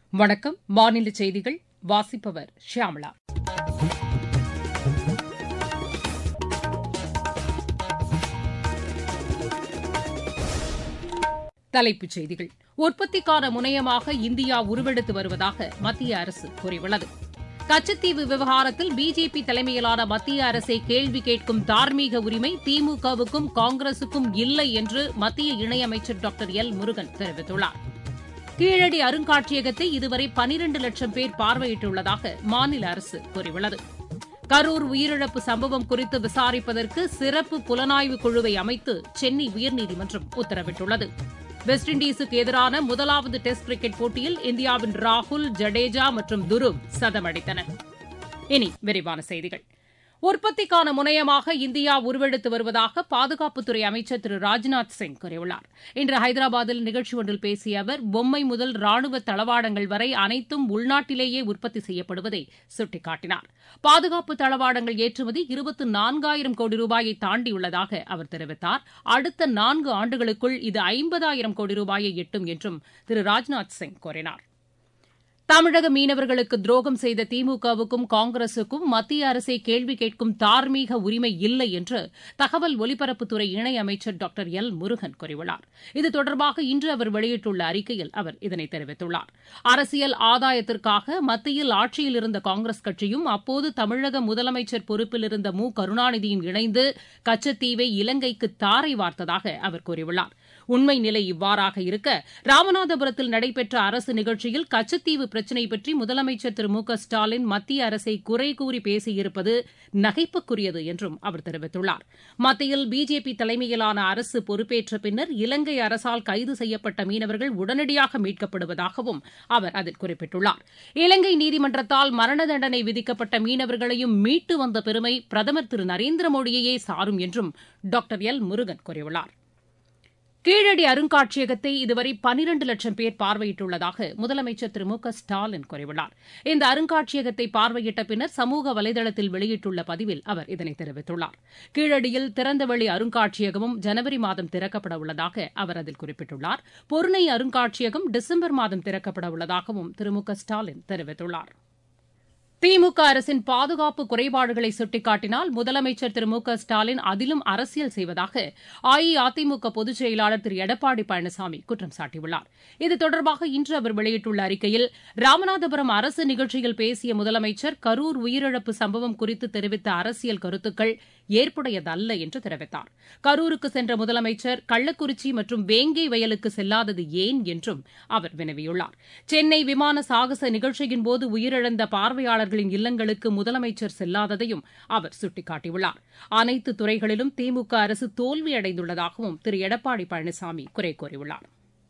வணக்கம் மாநில செய்திகள் வாசிப்பவர் ஷியாமளா தலைப்புச் செய்திகள் உற்பத்திக்கான முனையமாக இந்தியா உருவெடுத்து வருவதாக மத்திய அரசு கூறியுள்ளது கச்சத்தீவு விவகாரத்தில் பிஜேபி தலைமையிலான மத்திய அரசை கேள்வி கேட்கும் தார்மீக உரிமை திமுகவுக்கும் காங்கிரசுக்கும் இல்லை என்று மத்திய இணையமைச்சர் டாக்டர் எல் முருகன் தெரிவித்துள்ளார் கீழடி அருங்காட்சியகத்தை இதுவரை பனிரண்டு லட்சம் பேர் பார்வையிட்டுள்ளதாக மாநில அரசு கூறியுள்ளது கரூர் உயிரிழப்பு சம்பவம் குறித்து விசாரிப்பதற்கு சிறப்பு புலனாய்வு குழுவை அமைத்து சென்னை உயர்நீதிமன்றம் உத்தரவிட்டுள்ளது வெஸ்ட் இண்டீஸுக்கு எதிரான முதலாவது டெஸ்ட் கிரிக்கெட் போட்டியில் இந்தியாவின் ராகுல் ஜடேஜா மற்றும் துருவ் சதமடித்தனர் இனி விரிவான செய்திகள் உற்பத்திக்கான முனையமாக இந்தியா உருவெடுத்து வருவதாக பாதுகாப்புத்துறை அமைச்சர் திரு ராஜ்நாத் சிங் கூறியுள்ளார் இன்று ஹைதராபாத்தில் நிகழ்ச்சி ஒன்றில் பேசிய அவர் பொம்மை முதல் ராணுவ தளவாடங்கள் வரை அனைத்தும் உள்நாட்டிலேயே உற்பத்தி செய்யப்படுவதை சுட்டிக்காட்டினார் பாதுகாப்பு தளவாடங்கள் ஏற்றுமதி இருபத்து நான்காயிரம் கோடி ரூபாயை தாண்டியுள்ளதாக அவர் தெரிவித்தார் அடுத்த நான்கு ஆண்டுகளுக்குள் இது ஐம்பதாயிரம் கோடி ரூபாயை எட்டும் என்றும் திரு ராஜ்நாத் சிங் கூறினார் தமிழக மீனவர்களுக்கு துரோகம் செய்த திமுகவுக்கும் காங்கிரசுக்கும் மத்திய அரசை கேள்வி கேட்கும் தார்மீக உரிமை இல்லை என்று தகவல் ஒலிபரப்புத்துறை இணையமைச்சர் டாக்டர் எல் முருகன் கூறியுள்ளார் இது தொடர்பாக இன்று அவர் வெளியிட்டுள்ள அறிக்கையில் அவர் இதனை தெரிவித்துள்ளார் அரசியல் ஆதாயத்திற்காக மத்தியில் ஆட்சியில் இருந்த காங்கிரஸ் கட்சியும் அப்போது தமிழக முதலமைச்சர் பொறுப்பில் இருந்த மு கருணாநிதியும் இணைந்து கச்சத்தீவை இலங்கைக்கு தாரை வார்த்ததாக அவர் கூறியுள்ளார் உண்மை நிலை இவ்வாறாக இருக்க ராமநாதபுரத்தில் நடைபெற்ற அரசு நிகழ்ச்சியில் கச்சத்தீவு பிரச்சினை பற்றி முதலமைச்சர் திரு மு க ஸ்டாலின் மத்திய அரசை குறை கூறி பேசியிருப்பது நகைப்புக்குரியது என்றும் அவர் தெரிவித்துள்ளார் மத்தியில் பிஜேபி தலைமையிலான அரசு பொறுப்பேற்ற பின்னர் இலங்கை அரசால் கைது செய்யப்பட்ட மீனவர்கள் உடனடியாக மீட்கப்படுவதாகவும் அவர் அதில் குறிப்பிட்டுள்ளார் இலங்கை நீதிமன்றத்தால் மரண தண்டனை விதிக்கப்பட்ட மீனவர்களையும் மீட்டு வந்த பெருமை பிரதமர் திரு நரேந்திர மோடியையே சாரும் என்றும் டாக்டர் எல் முருகன் கூறியுள்ளார் கீழடி அருங்காட்சியகத்தை இதுவரை பனிரண்டு லட்சம் பேர் பார்வையிட்டுள்ளதாக முதலமைச்சர் திரு மு க ஸ்டாலின் கூறியுள்ளார் இந்த அருங்காட்சியகத்தை பார்வையிட்ட பின்னர் சமூக வலைதளத்தில் வெளியிட்டுள்ள பதிவில் அவர் இதனை தெரிவித்துள்ளார் கீழடியில் திறந்தவெளி அருங்காட்சியகமும் ஜனவரி மாதம் திறக்கப்பட உள்ளதாக அவர் அதில் குறிப்பிட்டுள்ளார் பொருணை அருங்காட்சியகம் டிசம்பர் மாதம் திறக்கப்பட உள்ளதாகவும் திரு மு க ஸ்டாலின் தெரிவித்துள்ளார் திமுக அரசின் பாதுகாப்பு குறைபாடுகளை சுட்டிக்காட்டினால் முதலமைச்சர் திரு மு க ஸ்டாலின் அதிலும் அரசியல் செய்வதாக அஇஅதிமுக பொதுச் செயலாளர் திரு எடப்பாடி பழனிசாமி குற்றம் சாட்டியுள்ளார் இது தொடர்பாக இன்று அவர் வெளியிட்டுள்ள அறிக்கையில் ராமநாதபுரம் அரசு நிகழ்ச்சியில் பேசிய முதலமைச்சர் கரூர் உயிரிழப்பு சம்பவம் குறித்து தெரிவித்த அரசியல் கருத்துக்கள் ஏற்புடையதல்ல என்று தெரிவித்தார் கரூருக்கு சென்ற முதலமைச்சர் கள்ளக்குறிச்சி மற்றும் வேங்கை வயலுக்கு செல்லாதது ஏன் என்றும் அவர் வினவியுள்ளார் சென்னை விமான சாகச நிகழ்ச்சியின்போது உயிரிழந்த பார்வையாளர்களின் இல்லங்களுக்கு முதலமைச்சர் செல்லாததையும் அவர் சுட்டிக்காட்டியுள்ளார் அனைத்து துறைகளிலும் திமுக அரசு தோல்வியடைந்துள்ளதாகவும் திரு எடப்பாடி பழனிசாமி குறை கூறியுள்ளார்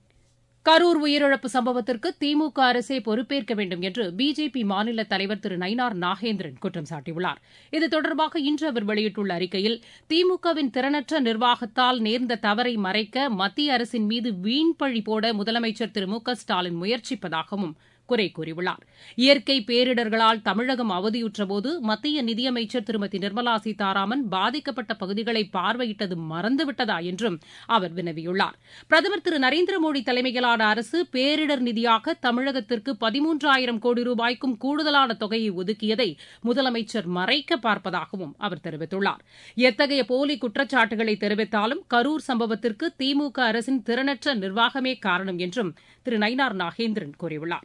கரூர் உயிரிழப்பு சம்பவத்திற்கு திமுக அரசே பொறுப்பேற்க வேண்டும் என்று பிஜேபி மாநில தலைவர் திரு நயினார் நாகேந்திரன் குற்றம் சாட்டியுள்ளார் இது தொடர்பாக இன்று அவர் வெளியிட்டுள்ள அறிக்கையில் திமுகவின் திறனற்ற நிர்வாகத்தால் நேர்ந்த தவறை மறைக்க மத்திய அரசின் மீது வீண்பழி போட முதலமைச்சர் திரு மு க ஸ்டாலின் முயற்சிப்பதாகவும் குறை கூறியுள்ளார் இயற்கை பேரிடர்களால் தமிழகம் அவதியுற்றபோது மத்திய நிதியமைச்சர் திருமதி நிர்மலா சீதாராமன் பாதிக்கப்பட்ட பகுதிகளை பார்வையிட்டது மறந்துவிட்டதா என்றும் அவர் வினவியுள்ளார் பிரதமர் திரு நரேந்திர மோடி தலைமையிலான அரசு பேரிடர் நிதியாக தமிழகத்திற்கு பதிமூன்றாயிரம் கோடி ரூபாய்க்கும் கூடுதலான தொகையை ஒதுக்கியதை முதலமைச்சர் மறைக்க பார்ப்பதாகவும் அவர் தெரிவித்துள்ளார் எத்தகைய போலி குற்றச்சாட்டுகளை தெரிவித்தாலும் கரூர் சம்பவத்திற்கு திமுக அரசின் திறனற்ற நிர்வாகமே காரணம் என்றும் திரு நயினார் நாகேந்திரன் கூறியுள்ளார்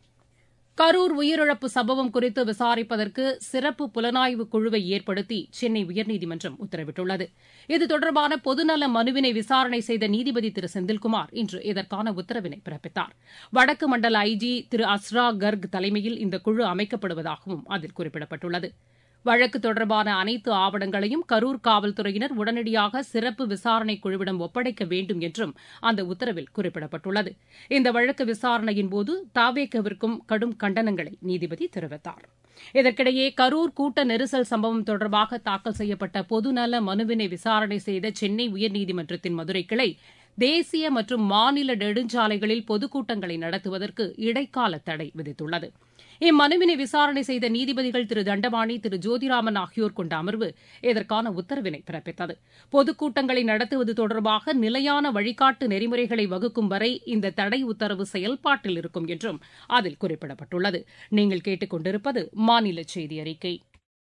கரூர் உயிரிழப்பு சம்பவம் குறித்து விசாரிப்பதற்கு சிறப்பு புலனாய்வு குழுவை ஏற்படுத்தி சென்னை உயர்நீதிமன்றம் உத்தரவிட்டுள்ளது இது தொடர்பான பொதுநல மனுவினை விசாரணை செய்த நீதிபதி திரு செந்தில்குமார் இன்று இதற்கான உத்தரவினை பிறப்பித்தார் வடக்கு மண்டல ஐஜி திரு அஸ்ரா கர்க் தலைமையில் இந்த குழு அமைக்கப்படுவதாகவும் அதில் குறிப்பிடப்பட்டுள்ளது வழக்கு தொடர்பான அனைத்து ஆவணங்களையும் கரூர் காவல்துறையினர் உடனடியாக சிறப்பு விசாரணை குழுவிடம் ஒப்படைக்க வேண்டும் என்றும் அந்த உத்தரவில் குறிப்பிடப்பட்டுள்ளது இந்த வழக்கு விசாரணையின்போது தாவேக்கவிற்கும் கடும் கண்டனங்களை நீதிபதி தெரிவித்தார் இதற்கிடையே கரூர் கூட்ட நெரிசல் சம்பவம் தொடர்பாக தாக்கல் செய்யப்பட்ட பொதுநல மனுவினை விசாரணை செய்த சென்னை உயர்நீதிமன்றத்தின் மதுரை கிளை தேசிய மற்றும் மாநில நெடுஞ்சாலைகளில் பொதுக்கூட்டங்களை நடத்துவதற்கு இடைக்கால தடை விதித்துள்ளது இம்மனுவினை விசாரணை செய்த நீதிபதிகள் திரு தண்டபாணி திரு ஜோதிராமன் ஆகியோர் கொண்ட அமர்வு இதற்கான உத்தரவினை பிறப்பித்தது பொதுக்கூட்டங்களை நடத்துவது தொடர்பாக நிலையான வழிகாட்டு நெறிமுறைகளை வகுக்கும் வரை இந்த தடை உத்தரவு செயல்பாட்டில் இருக்கும் என்றும் அதில் குறிப்பிடப்பட்டுள்ளது நீங்கள் கேட்டுக் கொண்டிருப்பது மாநில செய்தி அறிக்கை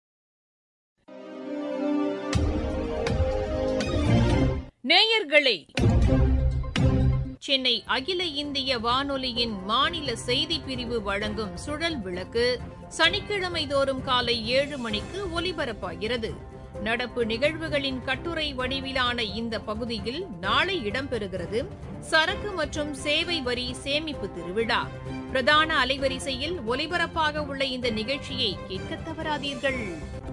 நேயர்களே சென்னை அகில இந்திய வானொலியின் மாநில செய்தி பிரிவு வழங்கும் சுழல் விளக்கு சனிக்கிழமை தோறும் காலை ஏழு மணிக்கு ஒலிபரப்பாகிறது நடப்பு நிகழ்வுகளின் கட்டுரை வடிவிலான இந்த பகுதியில் நாளை இடம்பெறுகிறது சரக்கு மற்றும் சேவை வரி சேமிப்பு திருவிழா பிரதான அலைவரிசையில் ஒலிபரப்பாக உள்ள இந்த நிகழ்ச்சியை கேட்க தவறாதீர்கள்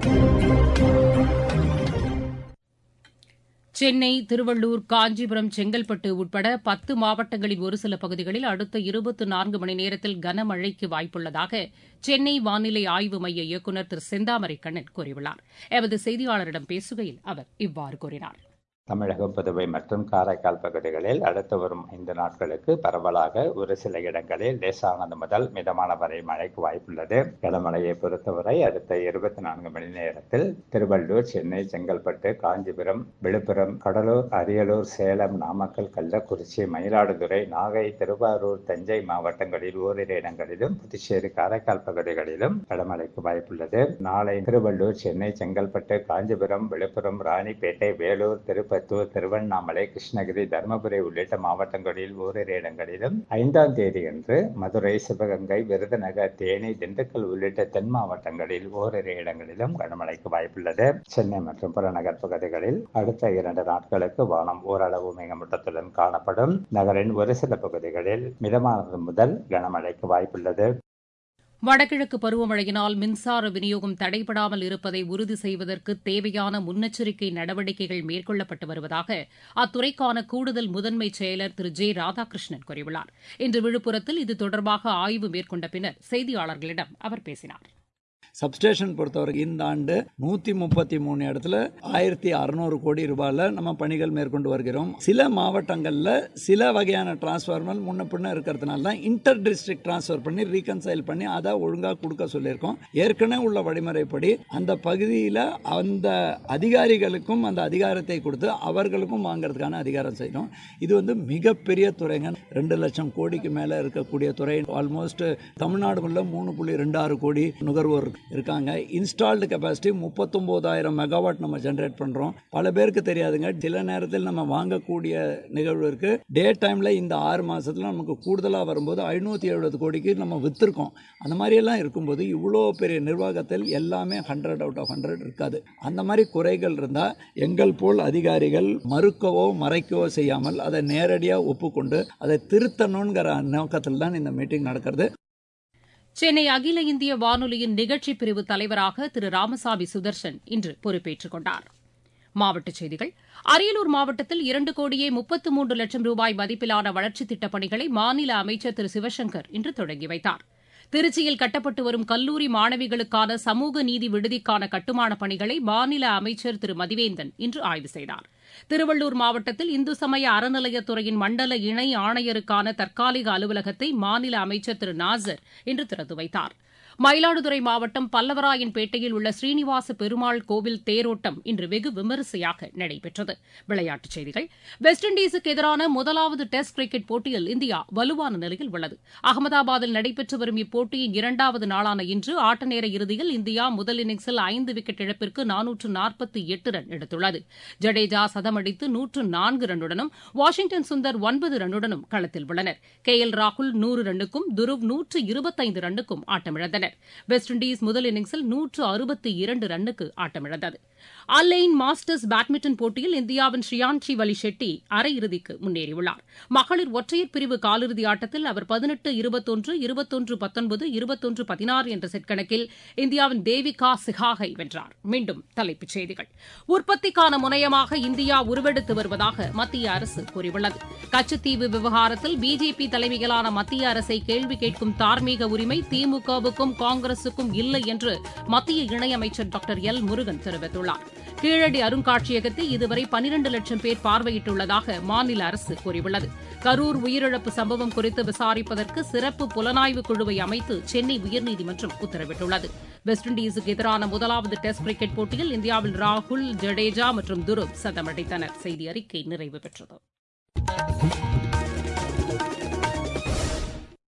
சென்னை திருவள்ளூர் காஞ்சிபுரம் செங்கல்பட்டு உட்பட பத்து மாவட்டங்களின் ஒரு சில பகுதிகளில் அடுத்த இருபத்தி நான்கு மணி நேரத்தில் கனமழைக்கு வாய்ப்புள்ளதாக சென்னை வானிலை ஆய்வு மைய இயக்குநர் திரு செந்தாமரை கண்ணன் கூறியுள்ளார் எமது செய்தியாளரிடம் பேசுகையில் அவர் இவ்வாறு கூறினார் தமிழகம் புதுவை மற்றும் காரைக்கால் பகுதிகளில் அடுத்து வரும் ஐந்து நாட்களுக்கு பரவலாக ஒரு சில இடங்களில் லேசானது முதல் மிதமான வரை மழைக்கு வாய்ப்புள்ளது கனமழையை பொறுத்தவரை அடுத்த இருபத்தி நான்கு மணி நேரத்தில் திருவள்ளூர் சென்னை செங்கல்பட்டு காஞ்சிபுரம் விழுப்புரம் கடலூர் அரியலூர் சேலம் நாமக்கல் கள்ளக்குறிச்சி மயிலாடுதுறை நாகை திருவாரூர் தஞ்சை மாவட்டங்களில் ஓரிரு இடங்களிலும் புதுச்சேரி காரைக்கால் பகுதிகளிலும் கனமழைக்கு வாய்ப்புள்ளது நாளை திருவள்ளூர் சென்னை செங்கல்பட்டு காஞ்சிபுரம் விழுப்புரம் ராணிப்பேட்டை வேலூர் திருப்பதி திருப்பத்தூர் திருவண்ணாமலை கிருஷ்ணகிரி தருமபுரி உள்ளிட்ட மாவட்டங்களில் ஓரிரு இடங்களிலும் ஐந்தாம் தேதியன்று மதுரை சிவகங்கை விருதுநகர் தேனி திண்டுக்கல் உள்ளிட்ட தென் மாவட்டங்களில் ஓரிரு இடங்களிலும் கனமழைக்கு வாய்ப்புள்ளது சென்னை மற்றும் புறநகர் பகுதிகளில் அடுத்த இரண்டு நாட்களுக்கு வானம் ஓரளவு மேகமூட்டத்துடன் காணப்படும் நகரின் ஒரு சில பகுதிகளில் மிதமானது முதல் கனமழைக்கு வாய்ப்புள்ளது வடகிழக்கு பருவமழையினால் மின்சார விநியோகம் தடைபடாமல் இருப்பதை உறுதி செய்வதற்கு தேவையான முன்னெச்சரிக்கை நடவடிக்கைகள் மேற்கொள்ளப்பட்டு வருவதாக அத்துறைக்கான கூடுதல் முதன்மை செயலர் திரு ஜே ராதாகிருஷ்ணன் கூறியுள்ளார் இன்று விழுப்புரத்தில் இது தொடர்பாக ஆய்வு மேற்கொண்ட பின்னர் செய்தியாளர்களிடம் அவர் பேசினார் சப்ஸ்டேஷன் பொறுத்தவரைக்கும் இந்த ஆண்டு நூற்றி முப்பத்தி மூணு இடத்துல ஆயிரத்தி அறநூறு கோடி ரூபாயில் நம்ம பணிகள் மேற்கொண்டு வருகிறோம் சில மாவட்டங்களில் சில வகையான டிரான்ஸ்ஃபார்மர் முன்ன பின்ன இருக்கிறதுனால தான் இன்டர் டிஸ்ட்ரிக்ட் டிரான்ஸ்ஃபர் பண்ணி ரீகன்சைல் பண்ணி அதை ஒழுங்காக கொடுக்க சொல்லியிருக்கோம் ஏற்கனவே உள்ள வழிமுறைப்படி அந்த பகுதியில் அந்த அதிகாரிகளுக்கும் அந்த அதிகாரத்தை கொடுத்து அவர்களுக்கும் வாங்குறதுக்கான அதிகாரம் செய்யணும் இது வந்து மிகப்பெரிய துறைங்க ரெண்டு லட்சம் கோடிக்கு மேலே இருக்கக்கூடிய துறை ஆல்மோஸ்ட் தமிழ்நாடு உள்ள மூணு புள்ளி ரெண்டு ஆறு கோடி நுகர்வோர் இருக்காங்க இன்ஸ்டால்டு கெப்பாசிட்டி முப்பத்தொம்போதாயிரம் மெகாவாட் நம்ம ஜென்ரேட் பண்ணுறோம் பல பேருக்கு தெரியாதுங்க சில நேரத்தில் நம்ம வாங்கக்கூடிய நிகழ்வு இருக்கு டே டைமில் இந்த ஆறு மாதத்தில் நமக்கு கூடுதலாக வரும்போது ஐநூற்றி எழுபது கோடிக்கு நம்ம விற்றுருக்கோம் அந்த மாதிரியெல்லாம் இருக்கும்போது இவ்வளோ பெரிய நிர்வாகத்தில் எல்லாமே ஹண்ட்ரட் அவுட் ஆஃப் ஹண்ட்ரட் இருக்காது அந்த மாதிரி குறைகள் இருந்தால் எங்கள் போல் அதிகாரிகள் மறுக்கவோ மறைக்கவோ செய்யாமல் அதை நேரடியாக ஒப்புக்கொண்டு அதை திருத்தணுங்கிற நோக்கத்தில் தான் இந்த மீட்டிங் நடக்கிறது சென்னை அகில இந்திய வானொலியின் நிகழ்ச்சி பிரிவு தலைவராக திரு ராமசாமி சுதர்சன் இன்று பொறுப்பேற்றுக் கொண்டார் மாவட்டச் செய்திகள் அரியலூர் மாவட்டத்தில் இரண்டு கோடியே முப்பத்து மூன்று லட்சம் ரூபாய் மதிப்பிலான வளர்ச்சித் திட்டப் பணிகளை மாநில அமைச்சர் திரு சிவசங்கர் இன்று தொடங்கி வைத்தார் திருச்சியில் கட்டப்பட்டு வரும் கல்லூரி மாணவிகளுக்கான சமூக நீதி விடுதிக்கான கட்டுமானப் பணிகளை மாநில அமைச்சர் திரு மதிவேந்தன் இன்று ஆய்வு செய்தார் திருவள்ளூர் மாவட்டத்தில் இந்து சமய அறநிலையத்துறையின் மண்டல இணை ஆணையருக்கான தற்காலிக அலுவலகத்தை மாநில அமைச்சர் திரு நாசர் இன்று திறந்து வைத்தார் மயிலாடுதுறை மாவட்டம் பல்லவராயன்பேட்டையில் உள்ள ஸ்ரீனிவாச பெருமாள் கோவில் தேரோட்டம் இன்று வெகு விமரிசையாக நடைபெற்றது விளையாட்டுச் செய்திகள் வெஸ்ட் இண்டீஸுக்கு எதிரான முதலாவது டெஸ்ட் கிரிக்கெட் போட்டியில் இந்தியா வலுவான நிலையில் உள்ளது அகமதாபாத்தில் நடைபெற்று வரும் இப்போட்டியின் இரண்டாவது நாளான இன்று ஆட்ட நேர இறுதியில் இந்தியா முதல் இன்னிங்ஸில் ஐந்து விக்கெட் இழப்பிற்கு நானூற்று நாற்பத்தி எட்டு ரன் எடுத்துள்ளது ஜடேஜா சதமடித்து நூற்று நான்கு ரன்னுடனும் வாஷிங்டன் சுந்தர் ஒன்பது ரன்னுடனும் களத்தில் உள்ளனர் கே எல் ராகுல் நூறு ரன்னுக்கும் துருவ் நூற்று இருபத்தைந்து ரன்னுக்கும் ஆட்டமிழந்தனர் வெஸ்ட் இண்டீஸ் முதல் இன்னிங்ஸில் நூற்று அறுபத்தி இரண்டு ரன்னுக்கு ஆட்டமிழந்தது அல்லைன் மாஸ்டர்ஸ் பேட்மிண்டன் போட்டியில் இந்தியாவின் ஸ்ரீயான்ஷி வலி ஷெட்டி அரையிறுதிக்கு முன்னேறியுள்ளார் மகளிர் ஒற்றையர் பிரிவு காலிறுதி ஆட்டத்தில் அவர் பதினெட்டு இருபத்தொன்று இருபத்தொன்று பத்தொன்பது இருபத்தொன்று பதினாறு என்ற செட் கணக்கில் இந்தியாவின் தேவிகா சிஹாகை வென்றார் மீண்டும் தலைப்புச் செய்திகள் உற்பத்திக்கான முனையமாக இந்தியா உருவெடுத்து வருவதாக மத்திய அரசு கூறியுள்ளது கச்சத்தீவு விவகாரத்தில் பிஜேபி தலைமையிலான மத்திய அரசை கேள்வி கேட்கும் தார்மீக உரிமை திமுகவுக்கும் திமுகவுக்கும் காங்கிரசுக்கும் இல்லை என்று மத்திய இணையமைச்சர் டாக்டர் எல் முருகன் தெரிவித்துள்ளார் கீழடி அருங்காட்சியகத்தை இதுவரை பனிரண்டு லட்சம் பேர் பார்வையிட்டுள்ளதாக மாநில அரசு கூறியுள்ளது கரூர் உயிரிழப்பு சம்பவம் குறித்து விசாரிப்பதற்கு சிறப்பு புலனாய்வு குழுவை அமைத்து சென்னை உயர்நீதிமன்றம் உத்தரவிட்டுள்ளது வெஸ்ட் இண்டீஸுக்கு எதிரான முதலாவது டெஸ்ட் கிரிக்கெட் போட்டியில் இந்தியாவில் ராகுல் ஜடேஜா மற்றும் துருவ் சதமடித்தனர் செய்தி அறிக்கை நிறைவு பெற்றது